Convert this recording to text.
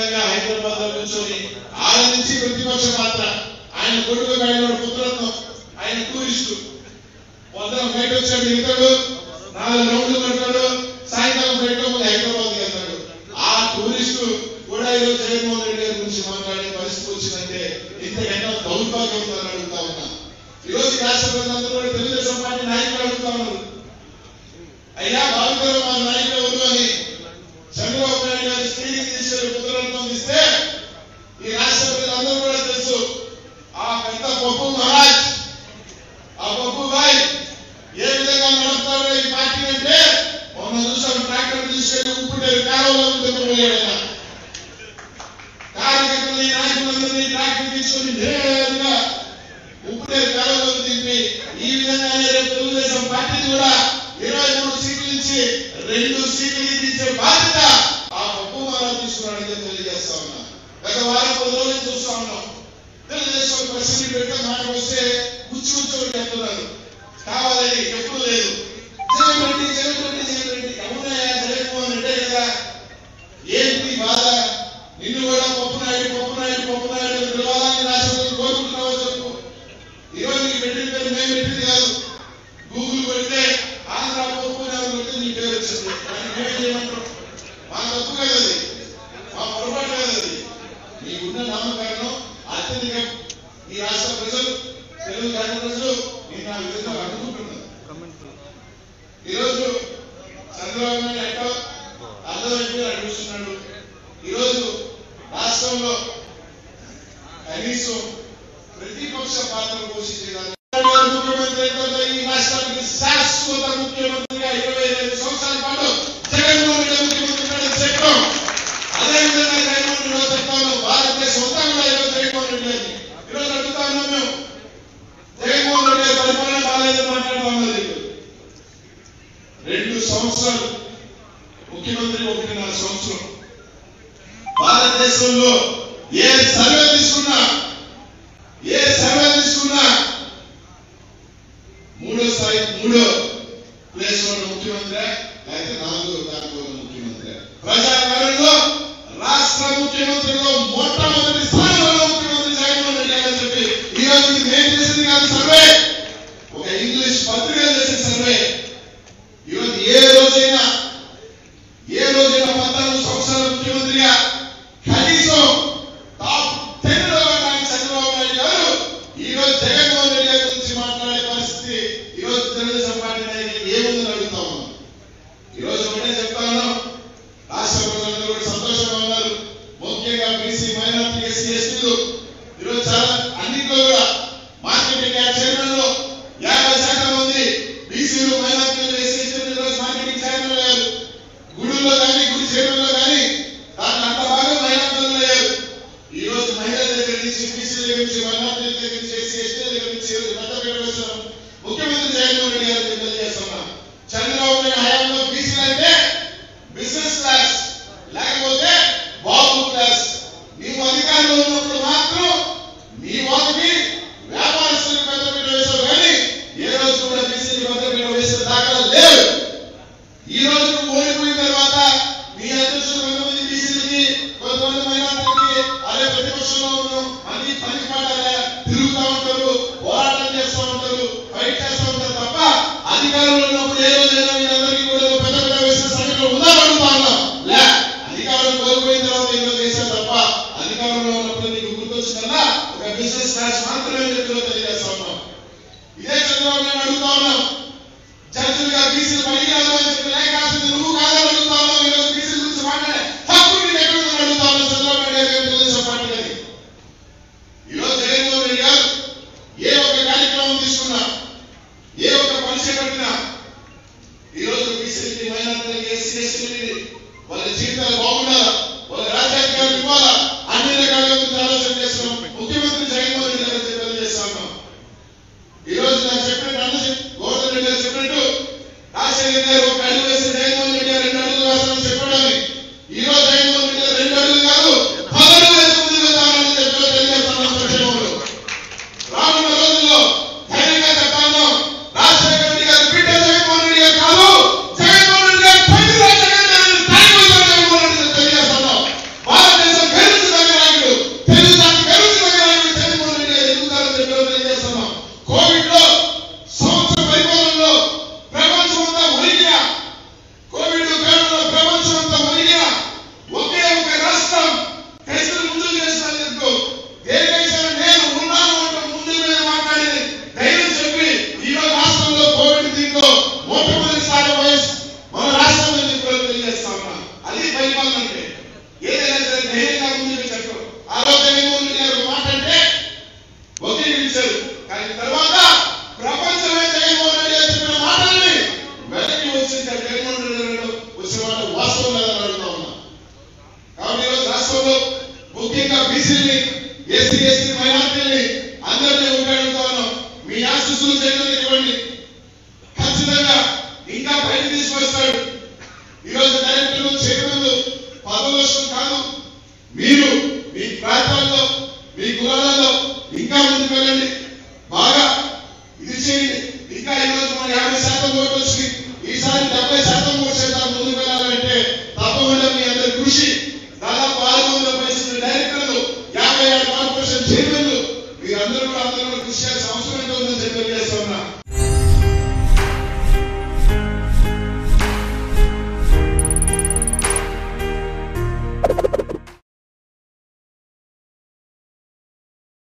ఆనందంగా హైదరాబాద్ లో కూర్చొని ఆనందించి ప్రతిపక్ష పాత్ర ఆయన కొడుకు ఆయన పుత్రత్వం ఆయన టూరిస్టు పొద్దున బయట వచ్చాడు ఇతడు నాలుగు రౌండ్లు కొడతాడు సాయంకాలం బయట హైదరాబాద్ వెళ్తాడు ఆ టూరిస్టు కూడా ఈరోజు జగన్మోహన్ రెడ్డి గారి గురించి మాట్లాడే పరిస్థితి వచ్చిందంటే ఇంతకన్నా దౌర్భాగ్యం ఉందని అడుగుతా ఉన్నా ఈరోజు ఈ రాష్ట్ర ప్రజలందరూ కూడా తెలుగుదేశం పార్టీ నాయకులు అడుగుతా ఉన్నారు అయ్యా భావితరం మా నాయకులు ఎవరు అని చంద్రబాబు నాయుడు గారు స్క్రీనింగ్ తీసుకెళ్లి పుత్రరత్నం ఇస్తే ఈ రాష్ట్ర ప్రజలందరూ కూడా తెలుసు ఆ పెద్ద పప్పు మహారాజ్ ఆ పప్పు బాయ్ ఏ విధంగా నడుపుతారో ఈ పార్టీ అంటే మొన్న చూసాం ట్రాక్టర్ తీసుకెళ్లి ఉప్పుటేరు కాలంలో దెబ్బపోయాడు కార్యకర్తలు ఈ నాయకులందరినీ ట్రాక్టర్ తీసుకొని నేరుగా ఉప్పుటేరు కాలంలో దింపి ఈ విధంగానే రేపు తెలుగుదేశం పార్టీ కూడా ఇరవై మూడు సీట్ల నుంచి రెండు సీట్లు ఇచ్చే బాధ్యత ఆ పప్పు మహారాజ్ తీసుకున్నాడని తెలియజేస్తా ఉన్నా గత వారం పది రోజులు చూస్తా ఉన్నాం తెలుగుదేశం ప్రశ్నలు పెడితే మాట వస్తే గుచ్చి గుచ్చి చెప్తున్నారు కావాలని ఎప్పుడు లేదు జగన్ రెడ్డి జగన్ రెడ్డి జగన్ రెడ్డి అవునయ్యా జగన్మోహన్ రెడ్డే కదా ఏంటి బాధ నిన్ను కూడా పప్పు నాయుడు పప్పు నాయుడు పప్పు నాయుడు అని పిలవాలని రాష్ట్రంలో కోరుకుంటున్నావో చెప్పు ఈరోజు నీకు పెట్టిన పేరు మేము పెట్టింది కాదు గూగుల్ పెడితే ఆంధ్ర పప్పు నాయుడు పెడితే నీ పేరు వచ్చింది దాన్ని మేమేం చేయమంటాం మా తప్పు కాదు అది మా పొరపాటు కాదు అది నీకున్న నామకరణం అత్యధిక ఈ రాష్ట్ర ప్రజలు తెలుగు రాష్ట్ర ప్రజలు నేను ఆ విధంగా అనుకుంటున్నాను ఈరోజు చంద్రబాబు నాయుడు ఎట్టో అర్థమైపోయి అడుగుతున్నాడు ఈరోజు రాష్ట్రంలో కనీసం ప్రతిపక్ష పాత్ర పోషించేదాన్ని ముఖ్యమంత్రి అయిన ఈ రాష్ట్రానికి శాశ్వత ముఖ్యమంత్రిగా ఇరవై ఐదు సంవత్సరాల పాటు జగన్మోహన్ రెడ్డి ముఖ్యమంత్రి చెప్పాం అదేవిధంగా జగన్మోహన్ రెడ్డి గారు చెప్తాను భారతదేశం అంతా కూడా ఈరోజు జగన్మోహన్ రెడ్డి గారిని ఈరోజు అడుగుతా ఉన్నాం మేము జగన్మోహన్ రెడ్డి గారి పరిపాలన బాగాలేదని మాట్లాడుతా ఉన్నది రెండు సంవత్సరాలు ముఖ్యమంత్రి ఒకటిన్నర సంవత్సరం భారతదేశంలో ఏ సర్వే తీసుకున్నా ఏ సర్వే తీసుకున్నా మూడో స్థాయి మూడో ప్లేస్ లో ఉన్న ముఖ్యమంత్రి లేకపోతే నాలుగో దాంట్లో ఉన్న ముఖ్యమంత్రి ప్రజానగరంలో రాష్ట్ర ముఖ్యమంత్రిలో మొట్టమొదటి స్థానంలో ఉన్న ముఖ్యమంత్రి జగన్మోహన్ రెడ్డి గారు అని చెప్పి ఈ రోజు ఇది నేను చేసింది కాదు సర్వే ఒక ఇంగ్లీష్ పత్రిక చేసిన సర్వే ఈరోజు ఏ రోజైనా ఏ రోజైనా పద్నాలుగు సంవత్సరాల ముఖ్యమంత్రిగా కనీసం టాప్ టెన్ లో ఉండడానికి చంద్రబాబు నాయుడు గారు ఈ రోజు జగన్మోహన్ రెడ్డి గారి గురించి మాట్లాడే పరిస్థితి ఈ రోజు తెలుగుదేశం పార్టీ నాయకులు ఏముందని అడుగుతా ఉన్నాం ఈ రోజు ఒకటే చెప్తా ఉన్నాం రాష్ట్ర ప్రజలందరూ కూడా సంతోషంగా ఉన్నారు ముఖ్యంగా బీసీ మైనార్టీ ఎస్సీ ఎస్టీలు ఈరోజు చాలా అన్నింటిలో కూడా మార్కెటింగ్ యార్డ్ చైర్మన్ లో యాభై శాతం మంది బీసీలు మైనార్టీలు ఎస్సీ ఎస్టీలు ఈరోజు మార్కెటింగ్ చైర్మన్ అయ్యారు గుడుల్లో కానీ గుడి చైర్మన్లో కానీ దాంట్లో అంత బాగా మైనార్టీలు అయ్యారు ఈ రోజు మహిళల దగ్గర నుంచి బీసీ దగ్గర నుంచి మైనార్టీల దగ్గర నుంచి ఎస్సీ ఎస్టీల దగ్గర నుంచి ఈ రోజు పెద్ద పేరు వేస్తున్నాం ముఖ్యమంత్రి జగన్మోహన్ రెడ్డి గారు తెలియజేస్తున్నాం చంద్రబాబు నాయుడు హయాంలో బీసీలు అంటే బిజినెస్ క్లాస్ లేకపోతే బాబు క్లాస్ నీవు అధికారంలో ఉన్నప్పుడు మాత్రం నీ వాటికి వ్యాపారస్తులకు పెద్దపీట వేశావు కానీ ఏ రోజు కూడా బీసీకి పెద్దపీట వేసిన దాఖలా లేవు ఈ రోజు నువ్వు ఓడిపోయిన తర్వాత మీ అధ్యక్షులు కొంతమంది బీసీలకి కొంతమంది మైనార్టీలకి అదే ప్రతిపక్షంలో ఉన్నాం అన్ని పని పాటాలే తిరుగుతూ ఉంటారు పోరాటం చేస్తూ ఉంటారు ఫైట్ చేస్తూ ఉంటారు తప్ప అధికారంలో ఉన్నప్పుడు ఏ రోజైనా మీరందరికీ కూడా పెద్ద పెద్ద వేసిన సంఘటనలు ఉందని అడుగుతా ఉన్నాం లే అధికారం కోల్పోయిన తర్వాత ఏదో చేశారు తప్ప అధికారంలో ఉన్నప్పుడు నీకు గుర్తొచ్చిందల్లా ఒక బిజినెస్ క్లాస్ మాత్రమే చెప్పిలో తెలియజేస్తా ఉన్నాం ఇదే చంద్రబాబు నాయుడు అడుగుతా ఉన్నాం జడ్జిలుగా బీసీలు పనికిరాదు అని చెప్పి లేఖ రాసింది నువ్వు కాదని అడుగుతా ఉన్నావు ఈ రోజు బీసీల గురించి మాట్లాడే హక్కు నీకు ఎక్కడ ఉందని అడుగుతా ఉన్నావు చంద్రబాబు నాయుడు గారు తెలుగుదేశం పార్టీ గారి ఈ రోజు జగన్మోహన్ రెడ్డి గారు ఏ ఒక్క కార్యక్రమం తీసుకున్నా ఏ ఒక్క పని చేపట్టినా ఈ రోజు బీసీలకి మైనార్టీలకి ఎస్సీ ఎస్టీలకి వాళ్ళ జీవితాలు బాగుండాలా వాళ్ళ రాజ్యాధికారులు ఇవ్వాలా అన్ని రకాలుగా గురించి ఆలోచన చేస్తున్నాం ముఖ్యమంత్రి జగన్మోహన్ రెడ్డి గారు తెలియజేస్తున్నాం ఈ రోజు నాకు చెప్పినట్టు అన్న చెప్- గోవర్ధన్ రెడ్డి గారు చెప్పినట్టు రాజశేఖర్ గారు ఒక అడుగు వేస్తే జగన్మోహన్ రెడ్డి గారు రెండు అడుగులు వేస్తామని చెప్పాడని ఈ రోజు జగన్మోహన్ రెడ్డి గారు రెండు అడుగులు కాదు పదడుగు వేసి ముందుకు వెళ్తామని చెప్పి తెలియజేస్తున్నాం సంక్షేమంలో రానున్న రోజుల్లో ధైర్యంగా చెప్తాను రాజశేఖర రెడ్డి గారు బిడ్డ జగన్మోహన్ రెడ్డి గారు కాదు జగన్మోహన్ రెడ్డి గారు తండ్రి రాజశేఖర రెడ్డి గారు స్థాయికి వచ్చారు జగన్మోహన్ రెడ్డి గారు తెలియజేస్తున్నాం భారతదేశం తీసుకొస్తాడు ఈరోజు డైరెక్టర్లు చైర్మన్లు పదవులు వస్తుంది కాదు మీరు మీ ప్రాంతాల్లో మీ కులాలలో ఇంకా ముందుకు వెళ్ళండి బాగా ఇది చేయండి ఇంకా ఈరోజు మన యాభై శాతం ఓట్లు వచ్చింది ఈసారి డెబ్బై శాతం ఓటు శాతం ముందుకు వెళ్ళాలంటే తప్పకుండా మీ అందరి కృషి